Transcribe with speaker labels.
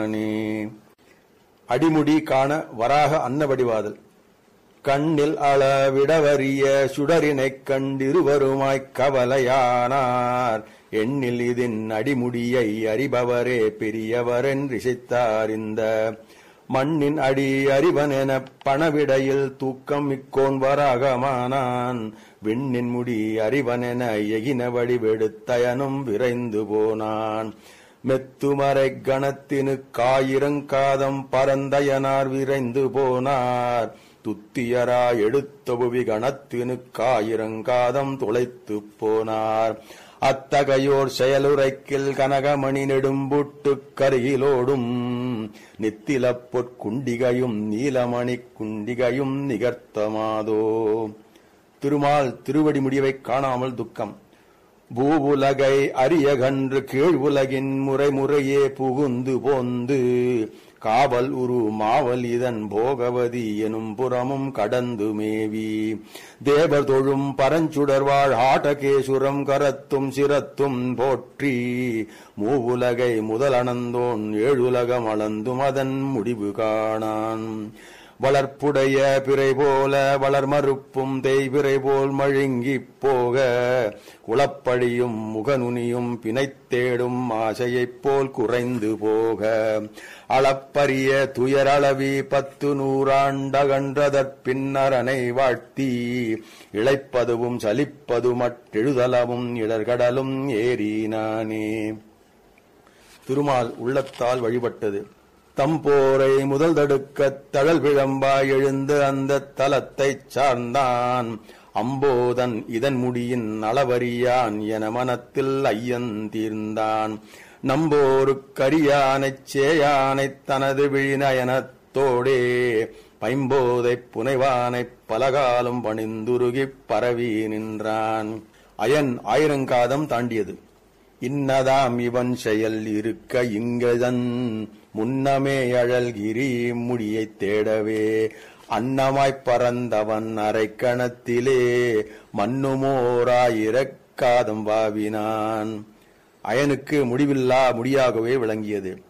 Speaker 1: நானே அடிமுடி காண வராக அன்னவடிவாதல் கண்ணில் அளவிடவறிய சுடரினைக் கண்டிருவருமாய்க் கவலையானார் எண்ணில் இதன் அடிமுடியை அறிபவரே பெரியவரென்றிசைத்தார் இந்த மண்ணின் அடி அறிவனெனப் பணவிடையில் தூக்கம் மிக்கோன் வராகமானான் விண்ணின் முடி அறிவனென எகின வடிவெடுத்தயனும் விரைந்து போனான் மெத்துமறை கணத்தினு காயிரங்காதம் பரந்தயனார் விரைந்து போனார் துத்தியரா எடுத்த புவி கணத்தினு காயிரங்காதம் துளைத்துப் போனார் அத்தகையோர் செயலுரைக்கில் கனகமணி நெடும்புட்டுக் கருகிலோடும் நித்திலப் பொற்குண்டிகையும் நீலமணிக் குண்டிகையும் நிகர்த்தமாதோ திருமால் திருவடி முடிவைக் காணாமல் துக்கம் பூவுலகை அரிய கன்று கீழ் உலகின் முறை முறையே புகுந்து போந்து காவல் உரு மாவல் இதன் போகவதி எனும் புறமும் கடந்து மேவி தேவர் தொழும் பரஞ்சுடர்வாழ் ஆட்டகேசுரம் கரத்தும் சிரத்தும் போற்றி மூவுலகை முதலணந்தோன் ஏழுலகம் அளந்தும் அதன் முடிவு காணான் வளர்ப்புடைய பிறை போல வளர் மறுப்பும் தேய்பிறை போல் மழுங்கிப் போக குளப்படியும் முகநுனியும் பிணைத்தேடும் ஆசையைப் போல் குறைந்து போக அளப்பரிய துயரளவி பத்து நூறாண்டகன்றதற் பின்னரனை வாழ்த்தி இழைப்பதுவும் சலிப்பதுமட்டெழுதலவும் இடர்கடலும் ஏறினானே திருமால் உள்ளத்தால் வழிபட்டது தம்போரை முதல் தடுக்கத் தழல் விழம்பாய் எழுந்து அந்த தலத்தைச் சார்ந்தான் அம்போதன் இதன் முடியின் அளவறியான் என மனத்தில் ஐயன் தீர்ந்தான் நம்போருக்கரியானைச் சேயானைத் தனது விழிநயனத்தோடே பைம்போதைப் புனைவானைப் பலகாலம் பணிந்துருகிப் பரவி நின்றான் அயன் ஆயிரங்காதம் தாண்டியது இன்னதாம் இவன் செயல் இருக்க இங்கதன் முன்னமே அழல்கிரி முடியைத் தேடவே அன்னமாய்ப் பறந்தவன் அரைக்கணத்திலே மண்ணுமோராயிரக்காதம் வாவினான் அயனுக்கு முடிவில்லா முடியாகவே விளங்கியது